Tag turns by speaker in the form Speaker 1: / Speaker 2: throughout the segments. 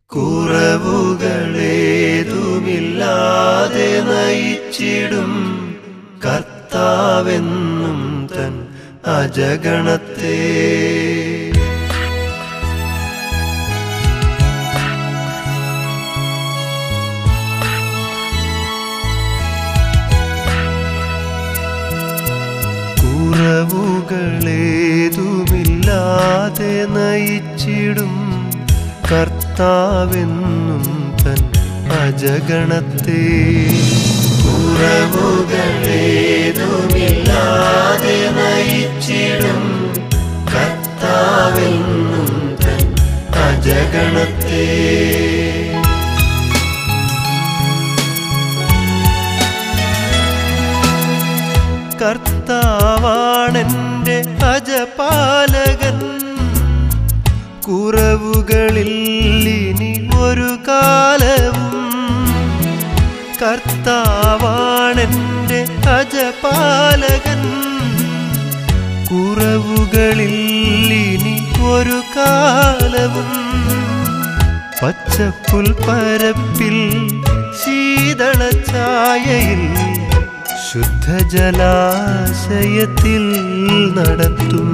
Speaker 1: കുറവുകളേതുമില്ലാതെ നയിച്ചിടും കർത്താവെന്നും തൻ അജഗണത്തെ കുറവുകളേതുമില്ലാതെ നയിച്ചിടും കർത്താവെന്നും തൻ അജഗണത്തെ കുറവുകളേതുമില്ലാതെ നയിച്ചിടും കർത്താവെന്നും തൻ അജഗണത്തെ കർത്താവാണെന്റെ അജപാലകൻ കുറവുകളിൽ ഇനി ഒരു കാലവും കർത്താവാണെന്റെ അജപാലകൻ കുറവുകളിൽ ഇനി ഒരു കാലവും പച്ചപ്പുൽ പരപ്പിൽ ശീതളഛായയിൽ ശുദ്ധജലാശയത്തിൽ നടത്തും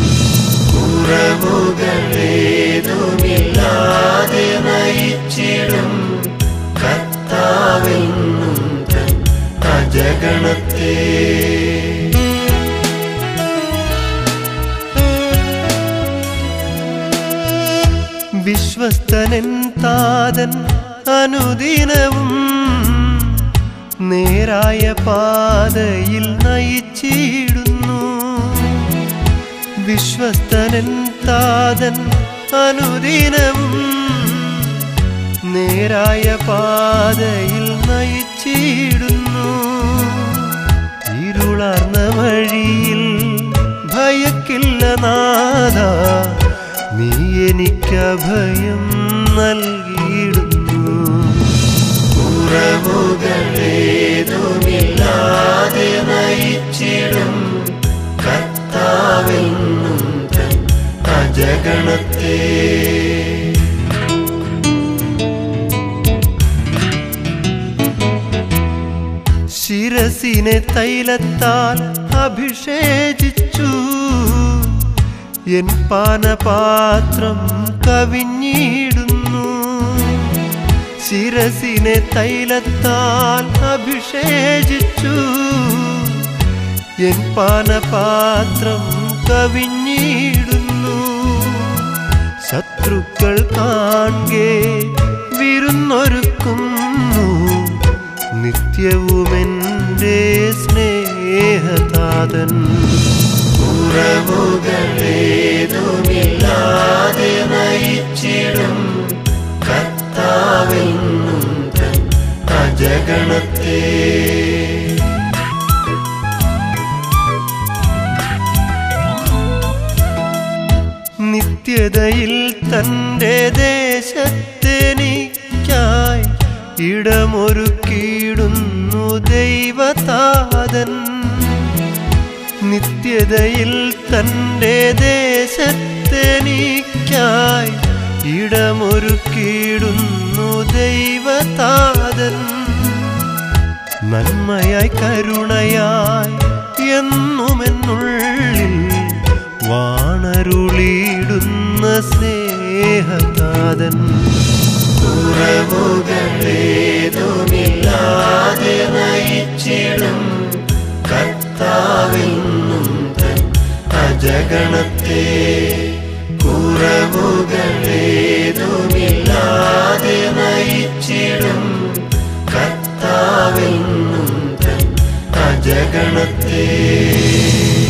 Speaker 1: കുറവുകളേതുമില്ലാതെ നയിച്ചിടും കർത്താവെന്നും തൻ അജഗണത്തെ വിശ്വസ്തനൻ താതൻ അനുദിനവും നേരായ പാതയിൽ നയിച്ചിടുന്നു വിശ്വസ്തനൻ താതൻ അനുദിനവും നേരായ പാതയിൽ നയിച്ചിടുന്നു ഇരുളർന്ന വഴിയിൽ ഭയക്കില്ല നാഥ നീ എനിക്ക് അഭയം നൽകിയിടുന്നു കുറവുകളേതുമില്ലാതെ നയിച്ചിടും കർത്താവെന്നും തൻ അജഗണത്തെ ശിരസിനെ തൈലത്താൽ അഭിഷേചിച്ചു എൻ പാനപാത്രം കവിഞ്ഞിടുന്നു ശിരസിനെ തൈലത്താൽ അഭിഷേചിച്ചു എൻ പാനപാത്രം കവിഞ്ഞിടുന്നു ശത്രുക്കൾ കാണെ വിരുന്നൊരുക്കുന്നു നിത്യവുമെൻ്റെ സ്നേഹതാതൻ കുറവുകളേതുമില്ലാതെ നയിച്ചിടും കർത്താവെന്നും തൻ അജഗണത്തെ നിത്യതയിൽ തൻ്റെ ദേശത്തെനിക്കായി ഇടമൊരുക്കിയിടുന്നു ദൈവതാതൻ നിത്യതയിൽ തൻ്റെ ദേശത്തെനിക്കായി ഇടമൊരുക്കിയിടുന്നു ദൈവതാതൻ നന്മയായി കരുണയായി എന്നുമെന്നുള്ളിൽ വാണരുളിയിടുന്ന സ്നേഹതാതൻ കുറവുകളേതുമില്ലാതെ നയിച്ചിടും കർത്താവെന്നും തൻ അജഗണത്തെ കുറവുകളേതുമില്ലാതെ നയിച്ചിടും കർത്താവെന്നും തൻ അജഗണത്തെ